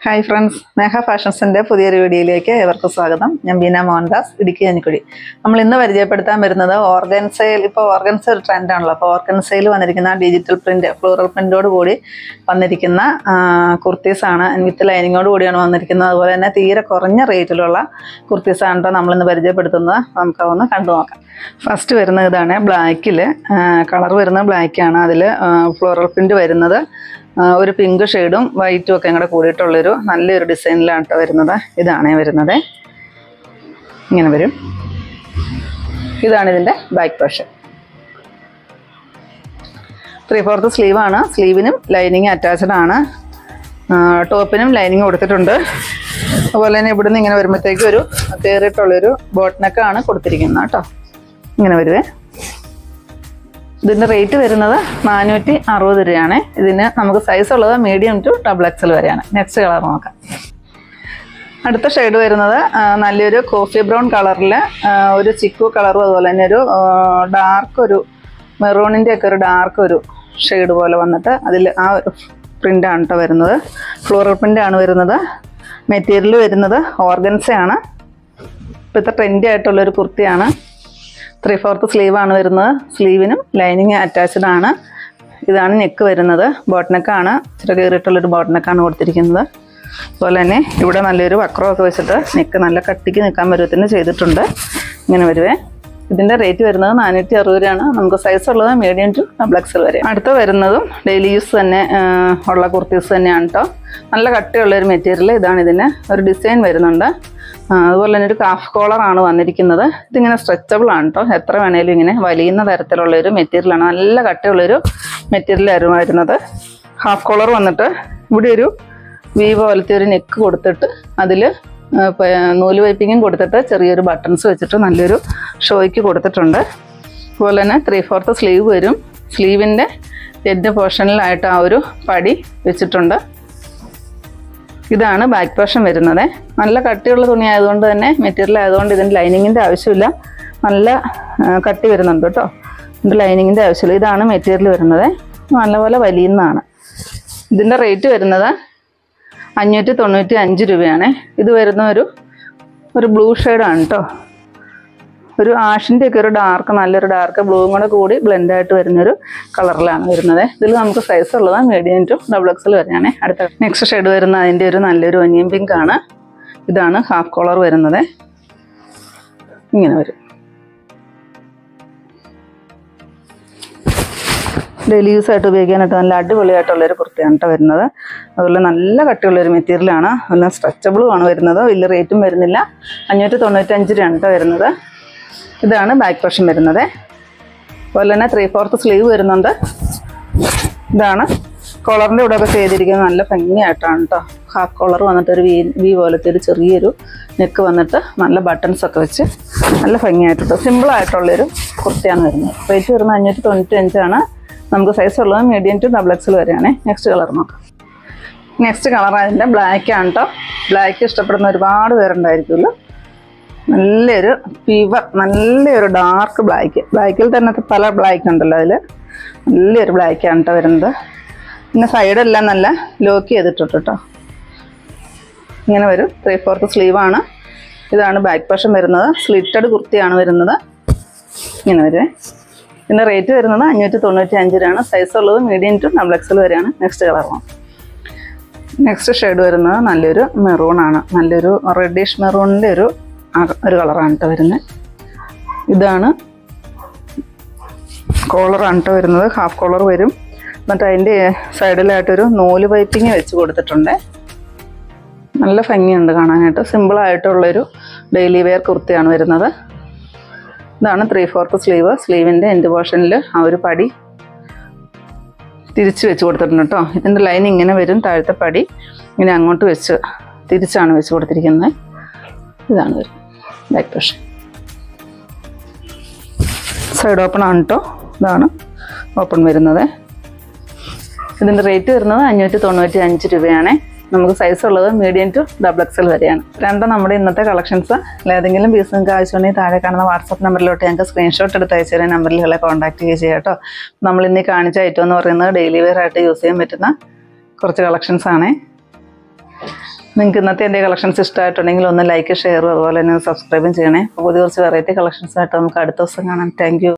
hi friends മേഘ ഫാഷൻസിൻ്റെ പുതിയൊരു വീഡിയോയിലേക്ക് ഏവർക്കും സ്വാഗതം ഞാൻ ബീന മോഹൻദാസ് ഇടുക്കി അനിക്കുടി നമ്മൾ ഇന്ന് പരിചയപ്പെടുത്താൻ വരുന്നത് ഓർഗൻസയിൽ ഇപ്പോൾ ഓർഗൻസ ഒരു ട്രെൻഡാണല്ലോ അപ്പോൾ ഓർഗൻസയിൽ വന്നിരിക്കുന്ന ഡിജിറ്റൽ പ്രിൻ്റ് ഫ്ലോറൽ പ്രിൻ്റോട് കൂടി വന്നിരിക്കുന്ന കുർത്തീസാണ് വിത്ത് ലൈനിങ്ങോട് കൂടിയാണ് വന്നിരിക്കുന്നത് അതുപോലെ തന്നെ തീരെ കുറഞ്ഞ റേറ്റിലുള്ള കുർത്തീസാണ് കേട്ടോ നമ്മളിന്ന് പരിചയപ്പെടുത്തുന്നത് നമുക്ക് അതൊന്ന് കണ്ടു നോക്കാം ഫസ്റ്റ് വരുന്നത് ഇതാണ് ബ്ലാക്കിൽ കളർ വരുന്നത് ബ്ലാക്കാണ് അതിൽ ഫ്ലോറൽ പ്രിൻ്റ് വരുന്നത് ആ, ഒരു പിങ്ക് ഷെയ്ഡും വൈറ്റും ഒക്കെ കൂടെ കൂടിയിട്ടുള്ളൊരു നല്ലൊരു ഡിസൈനിലാണ് കേട്ടോ വരുന്നത് ഇതാണ് വരുന്നത് ഇങ്ങനെ വരും ഇതാണ് ഇതിൻ്റെ ബാക്ക് പോർഷൻ ത്രീ ഫോർത്ത് സ്ലീവാണ് സ്ലീവിനും ലൈനിങ് അറ്റാച്ച്ഡ് ആണ് ആ, ടോപ്പിനും ലൈനിങ് കൊടുത്തിട്ടുണ്ട് അതുപോലെ തന്നെ ഇവിടുന്ന് ഇങ്ങനെ വരുമ്പോഴത്തേക്കും ഒരു കയറിയിട്ടുള്ളൊരു ബോട്ടിനൊക്കെയാണ് കൊടുത്തിരിക്കുന്നത് കേട്ടോ ഇങ്ങനെ വരുവേ ഇതിൻ്റെ റേറ്റ് വരുന്നത് നാനൂറ്റി അറുപത് രൂപയാണ് ഇതിന് നമുക്ക് സൈസ് ഉള്ളത് മീഡിയം ടു ഡബിൾ എക്സൽ വരെയാണ് നെക്സ്റ്റ് കളർ നോക്കാം അടുത്ത ഷെയ്ഡ് വരുന്നത് ആ, നല്ലൊരു കോഫി ബ്രൗൺ കളറിൽ ഒരു ചിക്കു കളറും അതുപോലെ തന്നെ ഒരു ഡാർക്ക് ഒരു മെറൂണിൻ്റെ ഒക്കെ ഒരു ഡാർക്ക് ഒരു ഷെയ്ഡ് പോലെ വന്നിട്ട് അതിൽ ആ ഒരു പ്രിൻ്റാണ് കേട്ടോ വരുന്നത് ഫ്ലോറൽ പ്രിൻ്റാണ് വരുന്നത് മെറ്റീരിയൽ വരുന്നത് ഓർഗൻസയാണ് ഇപ്പോഴത്തെ ട്രെൻഡി ആയിട്ടുള്ളൊരു കുർത്തിയാണ് ത്രീ ഫോർത്ത് സ്ലീവാണ് വരുന്നത് സ്ലീവിനും ലൈനിങ് അറ്റാച്ച്ഡ് ആണ് ഇതാണ് നെക്ക് വരുന്നത് ബോട്ടനക്കാണ് ഇച്ചിരി കയറിയിട്ടുള്ളൊരു ബോട്ടനക്കാണ് കൊടുത്തിരിക്കുന്നത് അതുപോലെ തന്നെ ഇവിടെ നല്ലൊരു വക്രമൊക്കെ വെച്ചിട്ട് നെക്ക് നല്ല കട്ടിക്ക് നിൽക്കാൻ പരുവത്തിന് ചെയ്തിട്ടുണ്ട് ഇങ്ങനെ വരുവേ ഇതിൻ്റെ റേറ്റ് വരുന്നത് നാനൂറ്റി അറുപത് രൂപയാണ് നമുക്ക് സൈസ് ഉള്ളത് മീഡിയം ടു ഡബിൾ എക്സൽ വരെ അടുത്ത വരുന്നതും ഡെയിലി യൂസ് തന്നെ ആ, ഉള്ള കുർത്തീസ് തന്നെയാണ് കേട്ടോ നല്ല കട്ടിയുള്ള ഒരു മെറ്റീരിയൽ ഇതാണ് ഇതിന് ഒരു ഡിസൈൻ വരുന്നുണ്ട് ആ, അതുപോലെ തന്നെ ഒരു കാഫ് കോളറാണ് വന്നിരിക്കുന്നത് ഇതിങ്ങനെ സ്ട്രെച്ചബിൾ ആണ് കേട്ടോ എത്ര വേണേലും ഇങ്ങനെ വലിയുന്ന തരത്തിലുള്ള ഒരു മെറ്റീരിയലാണ് നല്ല കട്ടിയുള്ളൊരു മെറ്റീരിയലായിരുന്നു വരുന്നത് ഹാഫ് കോളർ വന്നിട്ട് ഇവിടെ ഒരു വി പോലത്തെ ഒരു നെക്ക് കൊടുത്തിട്ട് അതിൽ നൂല് വൈപ്പിങ്ങും കൊടുത്തിട്ട് ചെറിയൊരു ബട്ടൺസ് വെച്ചിട്ട് നല്ലൊരു ഷോയ്ക്ക് കൊടുത്തിട്ടുണ്ട് അതുപോലെ തന്നെ ത്രീ ഫോർത്ത് സ്ലീവ് വരും സ്ലീവിൻ്റെ എഡ് പോർഷനിലായിട്ട് ആ ഒരു പടി വെച്ചിട്ടുണ്ട് ഇതാണ് ബാക്ക് പോർഷൻ വരുന്നത് നല്ല കട്ടിയുള്ള തുണി ആയതുകൊണ്ട് തന്നെ മെറ്റീരിയൽ ആയതുകൊണ്ട് ഇതിന് ലൈനിങ്ങിൻ്റെ ആവശ്യമില്ല നല്ല ആ, കട്ടി വരുന്നുണ്ട് കേട്ടോ ഇതിൻ്റെ ലൈനിങ്ങിൻ്റെ ആവശ്യമില്ല ഇതാണ് മെറ്റീരിയൽ വരുന്നത് നല്ലപോലെ വലിയുന്നതാണ് ഇതിൻ്റെ റേറ്റ് വരുന്നത് അഞ്ഞൂറ്റി തൊണ്ണൂറ്റി അഞ്ച് രൂപയാണ് ഇത് വരുന്ന ഒരു ഒരു ബ്ലൂ ഷെയ്ഡാണ് കേട്ടോ ഒരു ആഷിൻ്റെ ഒക്കെ ഒരു ഡാർക്ക് നല്ലൊരു ഡാർക്ക് ബ്ലൂവും കൂടെ കൂടി ബ്ലെൻഡ് ആയിട്ട് വരുന്നൊരു കളറിലാണ് വരുന്നത് ഇതിൽ നമുക്ക് സൈസ് ഉള്ളത് മീഡിയം ടു ഡബിൾ എക്സൽ വരെയാണ് അടുത്ത നെക്സ്റ്റ് ഷെയ്ഡ് വരുന്ന അതിൻ്റെ ഒരു നല്ലൊരു ഒനിയൻ പിങ്ക് ആണ് ഇതാണ് ഹാഫ് കോളർ വരുന്നത് ഇങ്ങനെ വരും ഡെയിലി യൂസ് ആയിട്ട് ഉപയോഗിക്കാനായിട്ട് നല്ല അടിപൊളിയായിട്ടുള്ളൊരു കുർത്തിയാണ് കേട്ടോ വരുന്നത് അതുപോലെ നല്ല കട്ടിയുള്ളൊരു മെറ്റീരിയലാണ് അതുപോലെ സ്ട്രെച്ചബിളും ആണ് വരുന്നത് വലിയ റേറ്റും വരുന്നില്ല അഞ്ഞൂറ്റി തൊണ്ണൂറ്റഞ്ച് രൂപയാണ് കേട്ടോ വരുന്നത് ഇതാണ് ബാക്ക് പോർഷൻ വരുന്നത് അതുപോലെ തന്നെ ത്രീ ഫോർത്ത് സ്ലീവ് വരുന്നുണ്ട് ഇതാണ് കോളറിൻ്റെ ഇവിടെ ഒക്കെ ചെയ്തിരിക്കുന്നത് നല്ല ഭംഗിയായിട്ടാണ് കേട്ടോ ഹാഫ് കോളർ വന്നിട്ട് ഒരു വി വി പോലത്തെ ഒരു ചെറിയൊരു നെക്ക് വന്നിട്ട് നല്ല ബട്ടൺസ് ഒക്കെ വെച്ച് നല്ല ഭംഗിയായിട്ടുണ്ട് സിമ്പിളായിട്ടുള്ളൊരു കുർത്തിയാണ് വരുന്നത് റേറ്റ് വരുന്നത് അഞ്ഞൂറ്റി തൊണ്ണൂറ്റി അഞ്ചാണ് നമുക്ക് സൈസ് ഉള്ളത് മീഡിയം ടു ഡബിൾ എക്സൽ വരെയാണ് നെക്സ്റ്റ് കളർ നോക്കാം നെക്സ്റ്റ് കളർ അതിൻ്റെ ബ്ലാക്ക് ആണ് കേട്ടോ ബ്ലാക്ക് ഇഷ്ടപ്പെടുന്ന ഒരുപാട് പേരുണ്ടായിരിക്കുമല്ലോ നല്ലൊരു പിവർ നല്ലൊരു ഡാർക്ക് ബ്ലാക്ക് ബ്ലാക്കിൽ തന്നെ പല ബ്ലാക്ക് ഉണ്ടല്ലോ അതിൽ നല്ലൊരു ബ്ലാക്കാണ് കേട്ടോ വരുന്നത് പിന്നെ സൈഡെല്ലാം നല്ല ലോക്ക് ചെയ്തിട്ടുണ്ട് കേട്ടോ ഇങ്ങനെ വരും ത്രീ ഫോർത്ത് സ്ലീവാണ് ഇതാണ് ബാക്ക് പോർഷൻ വരുന്നത് സ്ലിറ്റഡ് കുർത്തിയാണ് വരുന്നത് ഇങ്ങനെ വരുവേ പിന്നെ റേറ്റ് വരുന്നത് അഞ്ഞൂറ്റി തൊണ്ണൂറ്റി അഞ്ച് രൂപയാണ് സൈസ് ഉള്ളത് മീഡിയം ടു ഡബിൾ എക്സൽ വരെയാണ് നെക്സ്റ്റ് കളറാണ് നെക്സ്റ്റ് ഷെയ്ഡ് വരുന്നത് നല്ലൊരു മെറൂണാണ് നല്ലൊരു റെഡിഷ് മെറൂണിൻ്റെ ഒരു ആ- ഒരു കളറാണ് കേട്ടോ വരുന്നത് ഇതാണ് കോളറാണ് കേട്ടോ വരുന്നത് ഹാഫ് കോളർ വരും എന്നിട്ട് അതിൻ്റെ സൈഡിലായിട്ടൊരു നൂല് പൈപ്പിങ് വെച്ച് കൊടുത്തിട്ടുണ്ട് നല്ല ഭംഗിയുണ്ട് കാണാനായിട്ട് സിമ്പിളായിട്ടുള്ളൊരു ഡെയിലി വെയർ കുർത്തിയാണ് വരുന്നത് ഇതാണ് ത്രീ ഫോർത്ത് സ്ലീവ് സ്ലീവിൻ്റെ എൻഡ് പോർഷനിൽ ആ ഒരു പടി തിരിച്ച് വെച്ച് കൊടുത്തിട്ടുണ്ട് കേട്ടോ ഇതിൻ്റെ ലൈൻ ഇങ്ങനെ വരും താഴത്തെ പടി ഇങ്ങനെ അങ്ങോട്ട് വെച്ച് തിരിച്ചാണ് വെച്ച് കൊടുത്തിരിക്കുന്നത് ഇതാണ് വരും ബാക്ക് പോർഷൻ സൈഡ് ഓപ്പൺ ആണ് കേട്ടോ ഇതാണ് ഓപ്പൺ വരുന്നത് ഇതിൻ്റെ റേറ്റ് വരുന്നത് അഞ്ഞൂറ്റി തൊണ്ണൂറ്റി അഞ്ച് രൂപയാണ് നമുക്ക് സൈസ് ഉള്ളത് മീഡിയം ടു ഡബിൾ എക്സൽ വരെയാണ് രണ്ടും നമ്മുടെ ഇന്നത്തെ കളക്ഷൻസ് ഏതെങ്കിലും പീസ് നിങ്ങൾക്ക് ആവശ്യമുണ്ടെങ്കിൽ താഴെ കാണുന്ന വാട്സപ്പ് നമ്പറിലോട്ട് ഞങ്ങൾക്ക് സ്ക്രീൻഷോട്ട് എടുത്ത് അയച്ചു തരാൻ നമ്പറിലുകളെ കോൺടാക്ട് ചെയ്യുക ചെയ്യാം കേട്ടോ നമ്മൾ ഇന്ന് ഈ കാണിച്ച ഐറ്റം എന്ന് പറയുന്നത് ഡെയിലി വെയർ ആയിട്ട് യൂസ് ചെയ്യാൻ പറ്റുന്ന കുറച്ച് കളക്ഷൻസ് ആണ് നിങ്ങൾക്ക് ഇന്നത്തെ എൻ്റെ കളക്ഷൻസ് ഇഷ്ടമായിട്ടുണ്ടെങ്കിൽ ഒന്ന് ലൈക്ക് ഷെയറും അതുപോലെ തന്നെ സബ്സ്ക്രൈബും ചെയ്യണേ അപ്പോൾ പുതിയ കുറച്ച് വെറൈറ്റി കളക്ഷൻസായിട്ട് നമുക്ക് അടുത്ത ദിവസം കാണാം താങ്ക്